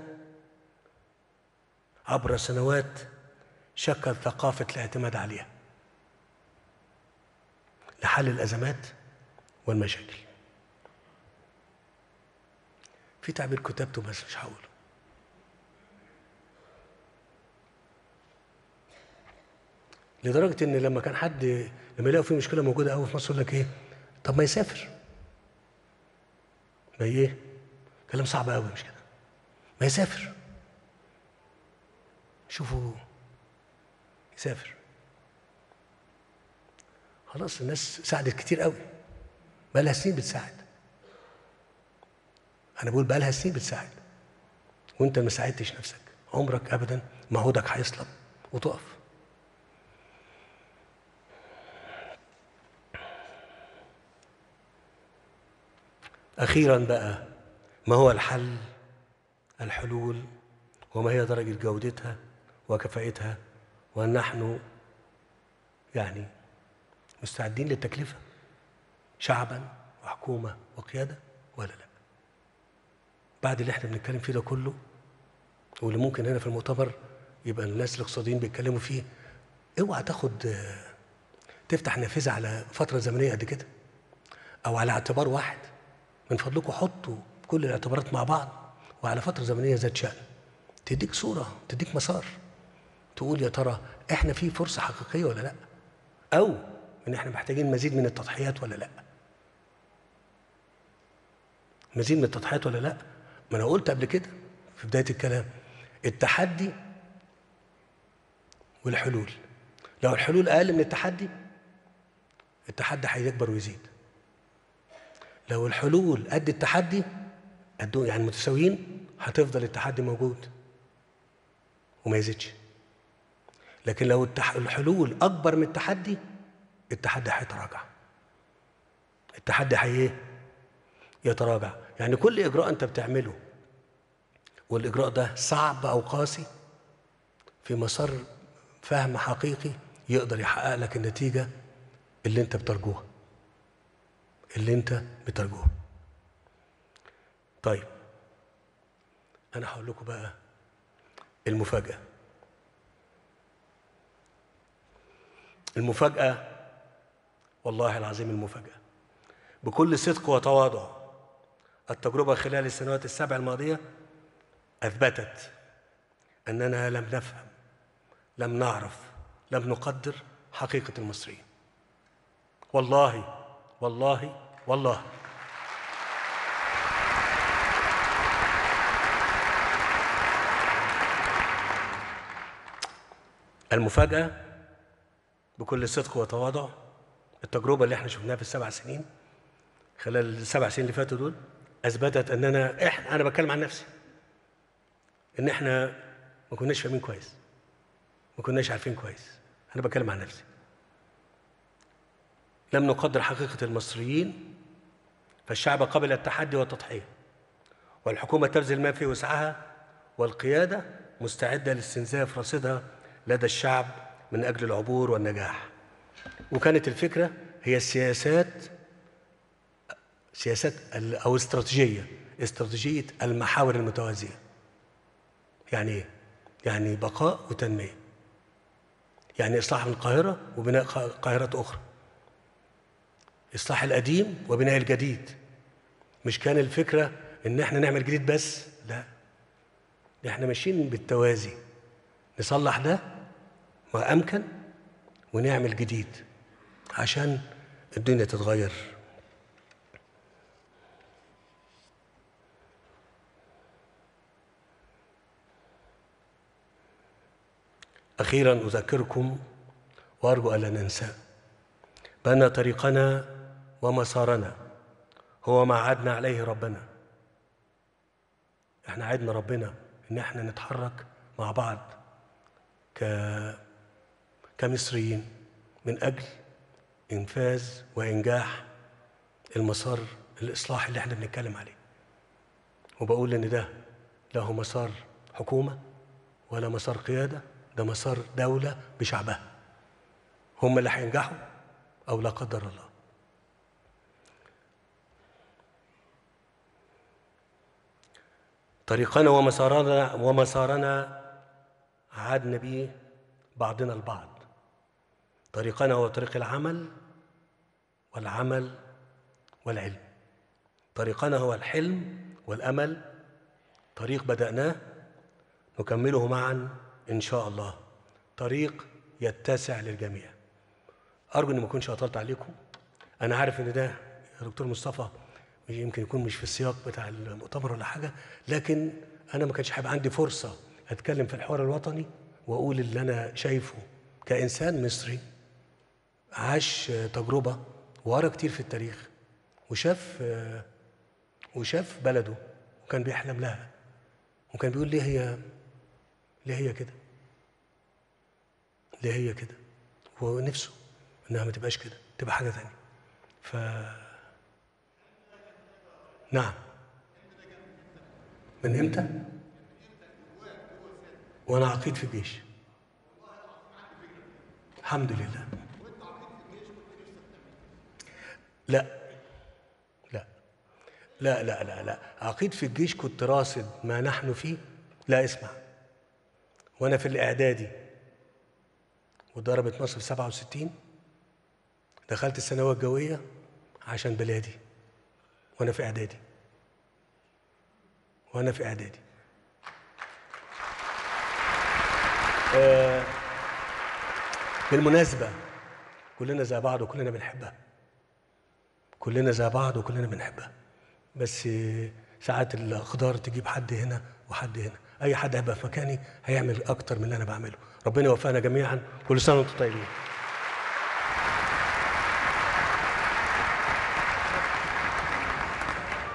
عبر سنوات شكل ثقافة الاعتماد عليها لحل الأزمات والمشاكل في تعبير كتبته بس مش هقوله لدرجة إن لما كان حد لما يلاقوا في مشكلة موجودة قوي في مصر يقول لك إيه؟ طب ما يسافر. ما إيه؟ كلام صعب قوي مش كده؟ ما يسافر. شوفوا يسافر. خلاص الناس ساعدت كتير قوي. بقى لها سنين بتساعد. أنا بقول بقى لها سنين بتساعد. وأنت ما ساعدتش نفسك. عمرك أبدا مهودك هيصلب وتقف. أخيرا بقى ما هو الحل الحلول وما هي درجة جودتها وكفاءتها وأن نحن يعني مستعدين للتكلفة شعبا وحكومة وقيادة ولا لا بعد اللي احنا بنتكلم فيه ده كله واللي ممكن هنا في المؤتمر يبقى الناس الاقتصاديين بيتكلموا فيه اوعى تاخد تفتح نافذة على فترة زمنية قد كده أو على اعتبار واحد من فضلكم حطوا كل الاعتبارات مع بعض وعلى فتره زمنيه ذات شان تديك صوره تديك مسار تقول يا ترى احنا في فرصه حقيقيه ولا لا او ان احنا محتاجين مزيد من التضحيات ولا لا مزيد من التضحيات ولا لا ما انا قلت قبل كده في بدايه الكلام التحدي والحلول لو الحلول اقل من التحدي التحدي هيكبر ويزيد لو الحلول قد التحدي قد يعني متساويين هتفضل التحدي موجود وما يزيدش لكن لو التح... الحلول اكبر من التحدي التحدي هيتراجع التحدي هي يتراجع يعني كل اجراء انت بتعمله والاجراء ده صعب او قاسي في مسار فهم حقيقي يقدر يحقق لك النتيجه اللي انت بترجوها اللي انت بترجوه طيب انا هقول لكم بقى المفاجاه المفاجاه والله العظيم المفاجاه بكل صدق وتواضع التجربه خلال السنوات السبع الماضيه اثبتت اننا لم نفهم لم نعرف لم نقدر حقيقه المصريين والله والله والله المفاجأة بكل صدق وتواضع التجربة اللي احنا شفناها في السبع سنين خلال السبع سنين اللي فاتوا دول أثبتت أننا احنا أنا بتكلم عن نفسي إن احنا ما كناش فاهمين كويس ما كناش عارفين كويس أنا بتكلم عن نفسي لم نقدر حقيقة المصريين فالشعب قبل التحدي والتضحية والحكومة تبذل ما في وسعها والقيادة مستعدة لاستنزاف رصيدها لدى الشعب من أجل العبور والنجاح وكانت الفكرة هي السياسات سياسات أو استراتيجية استراتيجية المحاور المتوازية يعني إيه؟ يعني بقاء وتنمية يعني إصلاح من القاهرة وبناء قاهرة أخرى إصلاح القديم وبناء الجديد مش كان الفكرة إن إحنا نعمل جديد بس لا إحنا ماشيين بالتوازي نصلح ده ما أمكن ونعمل جديد عشان الدنيا تتغير أخيرا أذكركم وأرجو ألا ننسى بأن طريقنا ومسارنا هو ما عدنا عليه ربنا احنا عدنا ربنا ان احنا نتحرك مع بعض ك كمصريين من اجل انفاذ وانجاح المسار الاصلاحي اللي احنا بنتكلم عليه وبقول ان ده له مسار حكومه ولا مسار قياده ده مسار دوله بشعبها هم اللي هينجحوا او لا قدر الله طريقنا ومسارنا ومسارنا عادنا به بعضنا البعض طريقنا هو طريق العمل والعمل والعلم طريقنا هو الحلم والامل طريق بداناه نكمله معا ان شاء الله طريق يتسع للجميع ارجو اني ما اكونش اطلت عليكم انا عارف ان ده يا دكتور مصطفى يمكن يكون مش في السياق بتاع المؤتمر ولا حاجه لكن انا ما كانش هيبقى عندي فرصه اتكلم في الحوار الوطني واقول اللي انا شايفه كانسان مصري عاش تجربه وقرا كتير في التاريخ وشاف وشاف بلده وكان بيحلم لها وكان بيقول ليه هي ليه هي كده ليه هي كده ونفسه انها ما تبقاش كده تبقى حاجه ثانيه ف نعم من امتى وانا عقيد في الجيش الحمد لله لا لا لا لا لا لا عقيد في الجيش كنت راصد ما نحن فيه لا اسمع وانا في الاعدادي وضربت مصر في 67 دخلت الثانويه الجويه عشان بلادي وانا في اعدادي وانا في اعدادي آه بالمناسبه كلنا زي بعض وكلنا بنحبها كلنا زي بعض وكلنا بنحبها بس ساعات الاقدار تجيب حد هنا وحد هنا اي حد هيبقى في مكاني هيعمل اكتر من اللي انا بعمله ربنا يوفقنا جميعا كل سنه وانتم طيبين